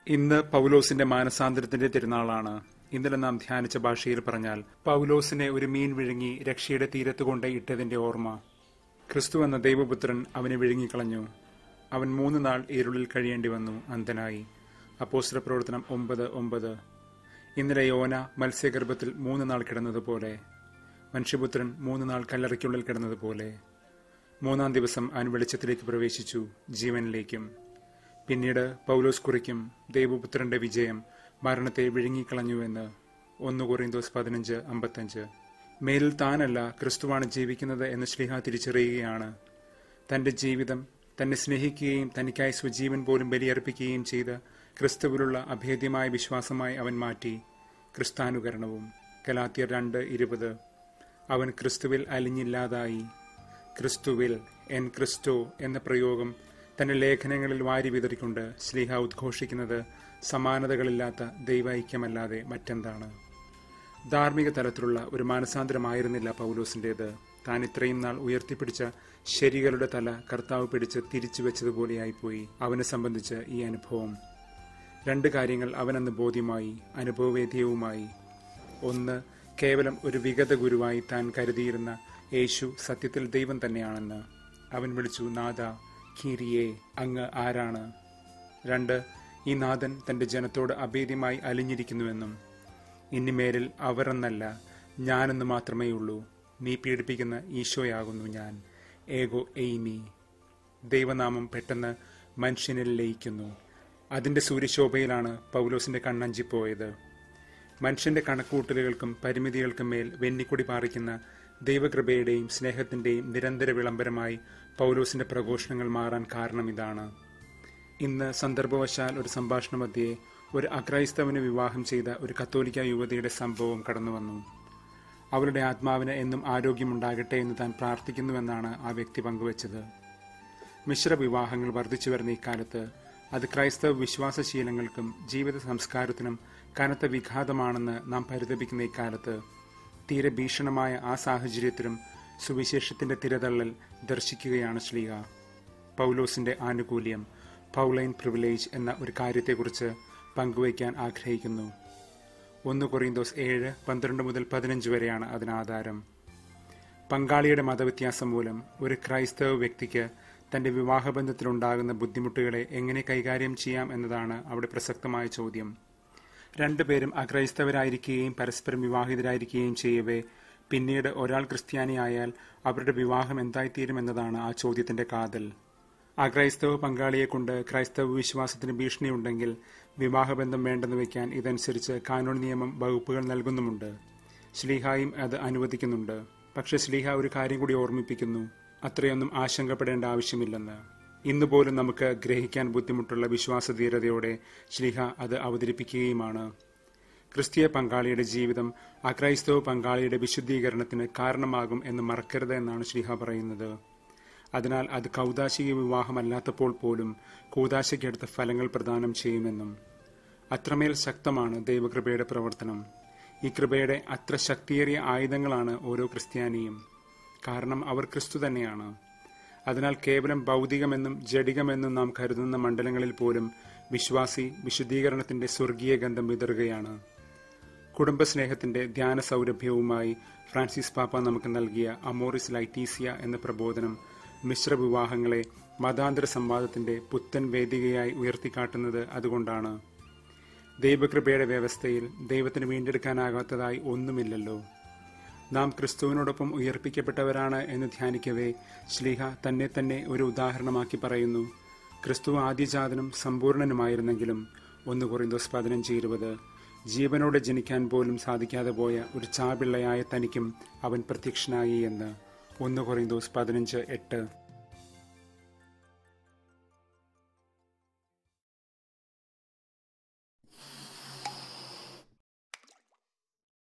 ഇന്ന് പൗലോസിന്റെ മാനസാന്തരത്തിന്റെ തിരുനാളാണ് ഇന്നലെ നാം ധ്യാനിച്ച ഭാഷയിൽ പറഞ്ഞാൽ പൗലോസിനെ ഒരു മീൻ വിഴുങ്ങി രക്ഷയുടെ തീരത്ത് കൊണ്ട് ഇട്ടതിന്റെ ഓർമ്മ ക്രിസ്തു എന്ന ദൈവപുത്രൻ അവനെ വിഴുങ്ങിക്കളഞ്ഞു അവൻ മൂന്ന് നാൾ ഇരുളിൽ കഴിയേണ്ടി വന്നു അന്ധനായി അപ്പോസ്തല പ്രവർത്തനം ഒമ്പത് ഒമ്പത് ഇന്നലെ യോന മത്സ്യഗർഭത്തിൽ മൂന്ന് നാൾ കിടന്നതുപോലെ മനുഷ്യപുത്രൻ മൂന്ന് നാൾ കല്ലറയ്ക്കുള്ളിൽ കിടന്നതുപോലെ മൂന്നാം ദിവസം അവൻ വെളിച്ചത്തിലേക്ക് പ്രവേശിച്ചു ജീവനിലേക്കും പിന്നീട് പൗലോസ് കുറിക്കും ദൈവപുത്രന്റെ വിജയം മരണത്തെ വിഴുങ്ങിക്കളഞ്ഞുവെന്ന് ഒന്ന് കൊറിന്തോസ് പതിനഞ്ച് അമ്പത്തഞ്ച് മേലിൽ താനല്ല ക്രിസ്തുവാണ് ജീവിക്കുന്നത് എന്ന് ശ്രീഹ തിരിച്ചറിയുകയാണ് തന്റെ ജീവിതം തന്നെ സ്നേഹിക്കുകയും തനിക്കായി സ്വജീവൻ പോലും ബലിയർപ്പിക്കുകയും ചെയ്ത ക്രിസ്തുവിലുള്ള അഭേദ്യമായ വിശ്വാസമായി അവൻ മാറ്റി ക്രിസ്താനുകരണവും കലാത്തിയർ രണ്ട് ഇരുപത് അവൻ ക്രിസ്തുവിൽ അലിഞ്ഞില്ലാതായി ക്രിസ്തുവിൽ എൻ ക്രിസ്റ്റോ എന്ന പ്രയോഗം തന്റെ ലേഖനങ്ങളിൽ വാരി വിതറിക്കൊണ്ട് ശ്ലീഹ ഉദ്ഘോഷിക്കുന്നത് സമാനതകളില്ലാത്ത ദൈവൈക്യമല്ലാതെ മറ്റെന്താണ് ധാർമ്മിക തലത്തിലുള്ള ഒരു മാനസാന്തരമായിരുന്നില്ല പൗലോസിന്റേത് താൻ ഇത്രയും നാൾ ഉയർത്തിപ്പിടിച്ച ശരികളുടെ തല കർത്താവ് പിടിച്ച് തിരിച്ചു വെച്ചതുപോലെയായിപ്പോയി അവനെ സംബന്ധിച്ച് ഈ അനുഭവം രണ്ട് കാര്യങ്ങൾ അവനെന്ന് ബോധ്യമായി അനുഭവവേദ്യവുമായി ഒന്ന് കേവലം ഒരു വിഗത ഗുരുവായി താൻ കരുതിയിരുന്ന യേശു സത്യത്തിൽ ദൈവം തന്നെയാണെന്ന് അവൻ വിളിച്ചു നാഥ കീരിയെ അങ്ങ് ആരാണ് രണ്ട് ഈ നാഥൻ തന്റെ ജനത്തോട് അഭേദ്യമായി അലിഞ്ഞിരിക്കുന്നുവെന്നും ഇനിമേലിൽ അവരെന്നല്ല ഞാനെന്ന് മാത്രമേ ഉള്ളൂ നീ പീഡിപ്പിക്കുന്ന ഈശോയാകുന്നു ഞാൻ ഏഗോ എയ്മി ദൈവനാമം പെട്ടെന്ന് മനുഷ്യനിൽ ലയിക്കുന്നു അതിന്റെ സൂര്യശോഭയിലാണ് പൗലോസിന്റെ കണ്ണഞ്ചിപ്പോയത് മനുഷ്യന്റെ കണക്കൂട്ടലുകൾക്കും പരിമിതികൾക്കും മേൽ വെന്നിക്കൊടി പാറിക്കുന്ന ദൈവകൃപയുടെയും സ്നേഹത്തിന്റെയും നിരന്തര വിളംബരമായി പൗലോസിന്റെ പ്രഘോഷണങ്ങൾ മാറാൻ കാരണം ഇതാണ് ഇന്ന് സന്ദർഭവശാൽ ഒരു സംഭാഷണ മധ്യേ ഒരു അക്രൈസ്തവന് വിവാഹം ചെയ്ത ഒരു കത്തോലിക്ക യുവതിയുടെ സംഭവം കടന്നുവന്നു അവളുടെ ആത്മാവിന് എന്നും ആരോഗ്യമുണ്ടാകട്ടെ എന്ന് താൻ പ്രാർത്ഥിക്കുന്നുവെന്നാണ് ആ വ്യക്തി പങ്കുവച്ചത് മിശ്ര വിവാഹങ്ങൾ വർദ്ധിച്ചു വരുന്ന ഇക്കാലത്ത് അത് ക്രൈസ്തവ വിശ്വാസശീലങ്ങൾക്കും ജീവിത സംസ്കാരത്തിനും കനത്ത വിഘാതമാണെന്ന് നാം പരിതപിക്കുന്ന ഇക്കാലത്ത് തീരെ ഭീഷണമായ ആ സാഹചര്യത്തിലും സുവിശേഷത്തിന്റെ തിരതള്ളൽ ദർശിക്കുകയാണ് ശ്ലീഹ പൗലോസിന്റെ ആനുകൂല്യം പൗലൈൻ പ്രിവിലേജ് എന്ന ഒരു കാര്യത്തെക്കുറിച്ച് പങ്കുവയ്ക്കാൻ ആഗ്രഹിക്കുന്നു ഒന്ന് കൊറിന്തോസ് ഏഴ് പന്ത്രണ്ട് മുതൽ പതിനഞ്ച് വരെയാണ് അതിനാധാരം പങ്കാളിയുടെ മതവ്യത്യാസം മൂലം ഒരു ക്രൈസ്തവ വ്യക്തിക്ക് തന്റെ വിവാഹബന്ധത്തിലുണ്ടാകുന്ന ബുദ്ധിമുട്ടുകളെ എങ്ങനെ കൈകാര്യം ചെയ്യാം എന്നതാണ് അവിടെ പ്രസക്തമായ ചോദ്യം രണ്ടുപേരും അക്രൈസ്തവരായിരിക്കുകയും പരസ്പരം വിവാഹിതരായിരിക്കുകയും ചെയ്യവേ പിന്നീട് ഒരാൾ ക്രിസ്ത്യാനിയായാൽ അവരുടെ വിവാഹം എന്തായിത്തീരും എന്നതാണ് ആ ചോദ്യത്തിന്റെ കാതൽ അക്രൈസ്തവ പങ്കാളിയെ കൊണ്ട് ക്രൈസ്തവ വിശ്വാസത്തിന് ഭീഷണിയുണ്ടെങ്കിൽ വിവാഹബന്ധം വേണ്ടെന്ന് വയ്ക്കാൻ ഇതനുസരിച്ച് കാനൂൺ നിയമം വകുപ്പുകൾ നൽകുന്നുമുണ്ട് ശ്ലീഹായും അത് അനുവദിക്കുന്നുണ്ട് പക്ഷെ ശ്ലീഹ ഒരു കാര്യം കൂടി ഓർമ്മിപ്പിക്കുന്നു അത്രയൊന്നും ആശങ്കപ്പെടേണ്ട ആവശ്യമില്ലെന്ന് ഇന്ന് പോലും നമുക്ക് ഗ്രഹിക്കാൻ ബുദ്ധിമുട്ടുള്ള വിശ്വാസധീരതയോടെ ശ്ലീഹ അത് അവതരിപ്പിക്കുകയുമാണ് ക്രിസ്തീയ പങ്കാളിയുടെ ജീവിതം അക്രൈസ്തവ പങ്കാളിയുടെ വിശുദ്ധീകരണത്തിന് കാരണമാകും എന്ന് മറക്കരുത് എന്നാണ് ശ്ലീഹ പറയുന്നത് അതിനാൽ അത് കൗതാശിക വിവാഹമല്ലാത്തപ്പോൾ പോലും കൂതാശയ്ക്കടുത്ത ഫലങ്ങൾ പ്രദാനം ചെയ്യുമെന്നും അത്രമേൽ ശക്തമാണ് ദൈവകൃപയുടെ പ്രവർത്തനം ഈ കൃപയുടെ അത്ര ശക്തിയേറിയ ആയുധങ്ങളാണ് ഓരോ ക്രിസ്ത്യാനിയും കാരണം അവർ ക്രിസ്തു തന്നെയാണ് അതിനാൽ കേവലം ഭൗതികമെന്നും ജഡികമെന്നും നാം കരുതുന്ന മണ്ഡലങ്ങളിൽ പോലും വിശ്വാസി വിശുദ്ധീകരണത്തിന്റെ സ്വർഗീയ ഗന്ധം വിതറുകയാണ് കുടുംബസ്നേഹത്തിന്റെ ധ്യാന സൗരഭ്യവുമായി ഫ്രാൻസിസ് പാപ്പ നമുക്ക് നൽകിയ അമോറിസ് ലൈറ്റീസിയ എന്ന പ്രബോധനം മിശ്ര വിവാഹങ്ങളെ മതാന്തര സംവാദത്തിന്റെ പുത്തൻ വേദികയായി ഉയർത്തിക്കാട്ടുന്നത് അതുകൊണ്ടാണ് ദൈവകൃപയുടെ വ്യവസ്ഥയിൽ ദൈവത്തിന് വീണ്ടെടുക്കാനാകാത്തതായി ഒന്നുമില്ലല്ലോ നാം ക്രിസ്തുവിനോടൊപ്പം ഉയർപ്പിക്കപ്പെട്ടവരാണ് എന്ന് ധ്യാനിക്കവേ ശ്ലീഹ തന്നെ തന്നെ ഒരു ഉദാഹരണമാക്കി പറയുന്നു ക്രിസ്തു ആദ്യജാതനും സമ്പൂർണനുമായിരുന്നെങ്കിലും ഒന്ന് കൊറിന്തോസ് പതിനഞ്ച് ഇരുപത് ജീവനോടെ ജനിക്കാൻ പോലും സാധിക്കാതെ പോയ ഒരു ചാപിള്ളയായ തനിക്കും അവൻ പ്രത്യക്ഷനായി എന്ന് ഒന്ന് കൊറിന്തോസ് പതിനഞ്ച് എട്ട്